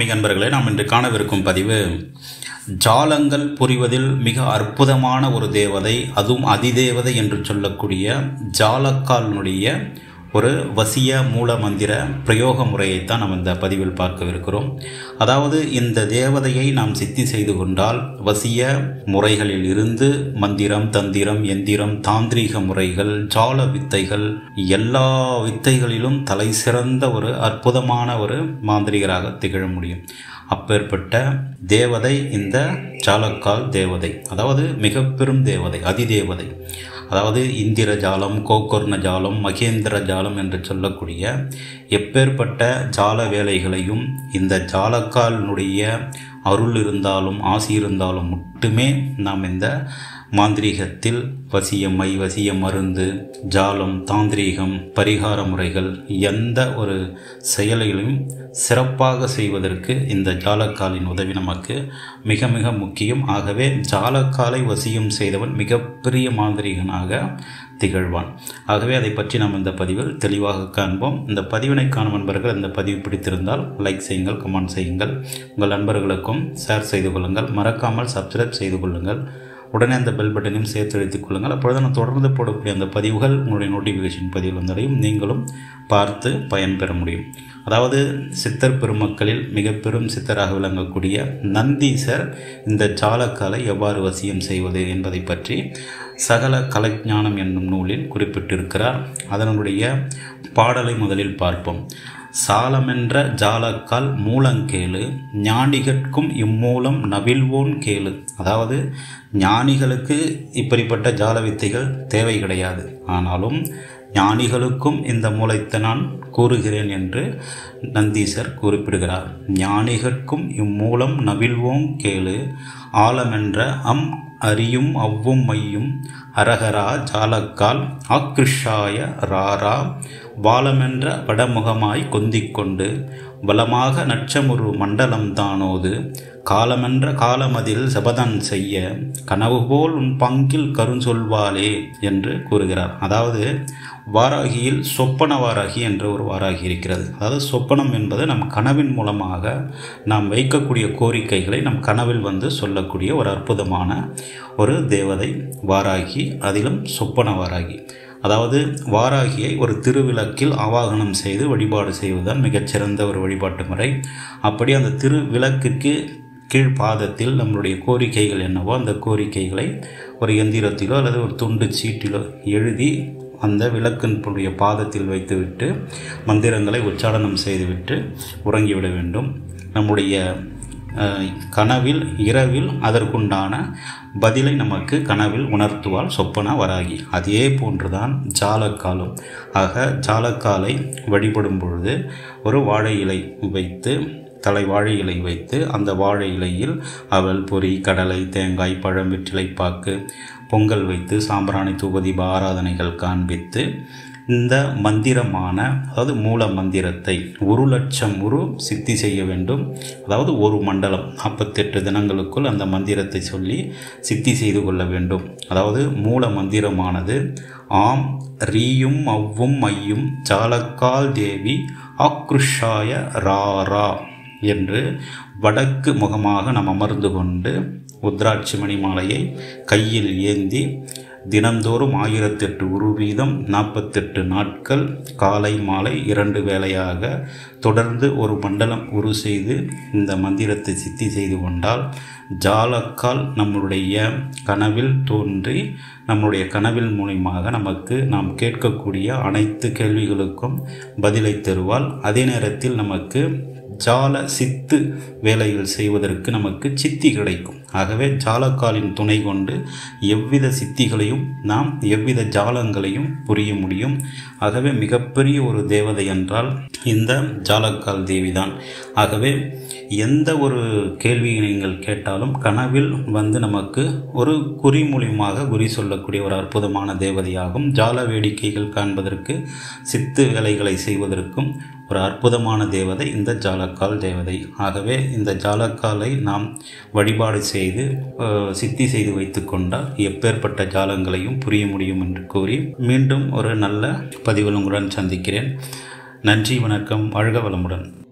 morning நண்பர்களே நாம் இன்று காணவிருக்கும் பதிவு ஜாலங்கள் புரிவதில் மிக அற்புதமான ஒரு தேவதை அதுவும் அதிதேவதை என்று சொல்லக்கூடிய ஜாலக்காலினுடைய ஒரு வசிய மூல மந்திர பிரயோக முறையைத்தான் நாம் இந்த பதிவில் பார்க்கவிருக்கிறோம் அதாவது இந்த தேவதையை நாம் சித்தி செய்து கொண்டால் வசிய முறைகளில் இருந்து மந்திரம் தந்திரம் எந்திரம் தாந்திரீக முறைகள் ஜால வித்தைகள் எல்லா வித்தைகளிலும் தலை சிறந்த ஒரு அற்புதமான ஒரு மாந்திரிகராக திகழ முடியும் அப்பேற்பட்ட தேவதை இந்த ஜாலக்கால் தேவதை அதாவது மிக பெரும் தேவதை அதிதேவதை அதாவது இந்திர ஜாலம் கோக்கர்ண ஜாலம் மகேந்திர ஜாலம் என்று சொல்லக்கூடிய எப்பேற்பட்ட ஜால வேலைகளையும் இந்த ஜாலக்காலினுடைய அருள் இருந்தாலும் ஆசி இருந்தாலும் மட்டுமே நாம் இந்த மாந்திரீகத்தில் வசியமை வசிய மருந்து ஜாலம் தாந்திரீகம் பரிகார முறைகள் எந்த ஒரு செயலையும் சிறப்பாக செய்வதற்கு இந்த ஜாலக்காலின் உதவி நமக்கு மிக மிக முக்கியம் ஆகவே ஜாலக்காலை வசியம் செய்தவன் மிகப்பெரிய மாந்திரீகனாக திகழ்வான் ஆகவே அதை பற்றி நாம் இந்த பதிவில் தெளிவாக காண்போம் இந்த பதிவினை காணும் நண்பர்கள் இந்த பதிவு பிடித்திருந்தால் லைக் செய்யுங்கள் கமெண்ட் செய்யுங்கள் உங்கள் நண்பர்களுக்கும் ஷேர் செய்து கொள்ளுங்கள் மறக்காமல் சப்ஸ்கிரைப் செய்து கொள்ளுங்கள் உடனே அந்த பெல் பட்டனையும் சேர்த்து வைத்துக் கொள்ளுங்கள் அப்பொழுது நான் தொடர்ந்து போடக்கூடிய அந்த பதிவுகள் உங்களுடைய நோட்டிஃபிகேஷன் பதிவில் வந்தடையும் நீங்களும் பார்த்து பயன்பெற முடியும் அதாவது சித்தர் பெருமக்களில் மிக பெரும் சித்தராக விளங்கக்கூடிய நந்தீசர் இந்த ஜாலக்காலை எவ்வாறு வசியம் செய்வது என்பதை பற்றி சகல கலைஞானம் என்னும் நூலில் குறிப்பிட்டிருக்கிறார் அதனுடைய பாடலை முதலில் பார்ப்போம் சாலமென்ற ஜாலக்கால் மூலங்கேளு ஞானிகட்கும் இம்மூலம் நவில்வோன் கேளு அதாவது ஞானிகளுக்கு இப்படிப்பட்ட ஜால வித்தைகள் தேவை கிடையாது ஆனாலும் ஞானிகளுக்கும் இந்த மூலத்தை நான் கூறுகிறேன் என்று நந்தீசர் குறிப்பிடுகிறார் ஞானிகட்கும் இம்மூலம் நவில்வோம் கேளு ஆலமென்ற அம் அறியும் அவ்வும் மையும் அரகரா ஜாலக்கால் ஆக்ரிஷாய ராரா வாலமென்ற வடமுகமாய் கொந்திக்கொண்டு வளமாக நட்சமுரு மண்டலம் தானோது காலமென்ற காலமதில் சபதன் செய்ய கனவு போல் உன் பங்கில் கருஞ்சொல்வாளே என்று கூறுகிறார் அதாவது வாராகியில் சொப்பன வாராகி என்ற ஒரு வாராகி இருக்கிறது அதாவது சொப்பனம் என்பது நம் கனவின் மூலமாக நாம் வைக்கக்கூடிய கோரிக்கைகளை நம் கனவில் வந்து சொல்லக்கூடிய ஒரு அற்புதமான ஒரு தேவதை வாராகி அதிலும் சொப்பன வாராகி அதாவது வாராகியை ஒரு திருவிளக்கில் ஆவாகனம் செய்து வழிபாடு செய்வதுதான் மிகச்சிறந்த ஒரு வழிபாட்டு முறை அப்படி அந்த திருவிளக்குக்கு கீழ்ப்பாதத்தில் நம்மளுடைய கோரிக்கைகள் என்னவோ அந்த கோரிக்கைகளை ஒரு எந்திரத்திலோ அல்லது ஒரு துண்டு சீட்டிலோ எழுதி அந்த விளக்கினுடைய பாதத்தில் வைத்துவிட்டு மந்திரங்களை உச்சாரணம் செய்துவிட்டு உறங்கிவிட வேண்டும் நம்முடைய கனவில் இரவில் அதற்குண்டான பதிலை நமக்கு கனவில் உணர்த்துவால் சொப்பன வராகி அதே போன்றுதான் ஜாலக்காலும் ஆக ஜாலக்காலை வழிபடும் பொழுது ஒரு வாழை இலை வைத்து தலை வாழை இலை வைத்து அந்த வாழை இலையில் அவல் பொறி கடலை தேங்காய் பழம் வெற்றிலைப்பாக்கு பொங்கல் வைத்து சாம்பிராணி தூபதீப ஆராதனைகள் காண்பித்து இந்த மந்திரமான அதாவது மூல மந்திரத்தை ஒரு லட்சம் உரு சித்தி செய்ய வேண்டும் அதாவது ஒரு மண்டலம் நாற்பத்தெட்டு தினங்களுக்குள் அந்த மந்திரத்தை சொல்லி சித்தி செய்து கொள்ள வேண்டும் அதாவது மூல மந்திரமானது ஆம் ரீயும் அவ்வும் மையும் ஜாலக்கால் தேவி ஆக்ருஷாய ராரா என்று வடக்கு முகமாக நாம் அமர்ந்து கொண்டு உத்ராட்சி மணி மாலையை கையில் ஏந்தி தினந்தோறும் ஆயிரத்தெட்டு உரு வீதம் நாற்பத்தெட்டு நாட்கள் காலை மாலை இரண்டு வேளையாக தொடர்ந்து ஒரு மண்டலம் உரு செய்து இந்த மந்திரத்தை சித்தி செய்து கொண்டால் ஜாலக்கால் நம்முடைய கனவில் தோன்றி நம்முடைய கனவில் மூலியமாக நமக்கு நாம் கேட்கக்கூடிய அனைத்து கேள்விகளுக்கும் பதிலை தருவால் அதே நேரத்தில் நமக்கு ஜால சித்து வேலைகள் செய்வதற்கு நமக்கு சித்தி கிடைக்கும் ஆகவே ஜாலக்காலின் துணை கொண்டு எவ்வித சித்திகளையும் நாம் எவ்வித ஜாலங்களையும் புரிய முடியும் ஆகவே மிகப்பெரிய ஒரு தேவதை என்றால் இந்த ஜாலக்கால் தேவிதான் ஆகவே எந்த ஒரு கேள்வியை நீங்கள் கேட்டாலும் கனவில் வந்து நமக்கு ஒரு குறி மூலியமாக குறி சொல்லக்கூடிய ஒரு அற்புதமான தேவதையாகும் ஜால வேடிக்கைகள் காண்பதற்கு சித்து வேலைகளை செய்வதற்கும் ஒரு அற்புதமான தேவதை இந்த ஜாலக்கால் தேவதை ஆகவே இந்த ஜாலக்காலை நாம் வழிபாடு செய்து சித்தி செய்து வைத்து கொண்டால் எப்பேற்பட்ட ஜாலங்களையும் புரிய முடியும் என்று கூறி மீண்டும் ஒரு நல்ல பதிவில் உங்களுடன் சந்திக்கிறேன் நன்றி வணக்கம் வாழ்க வளமுடன்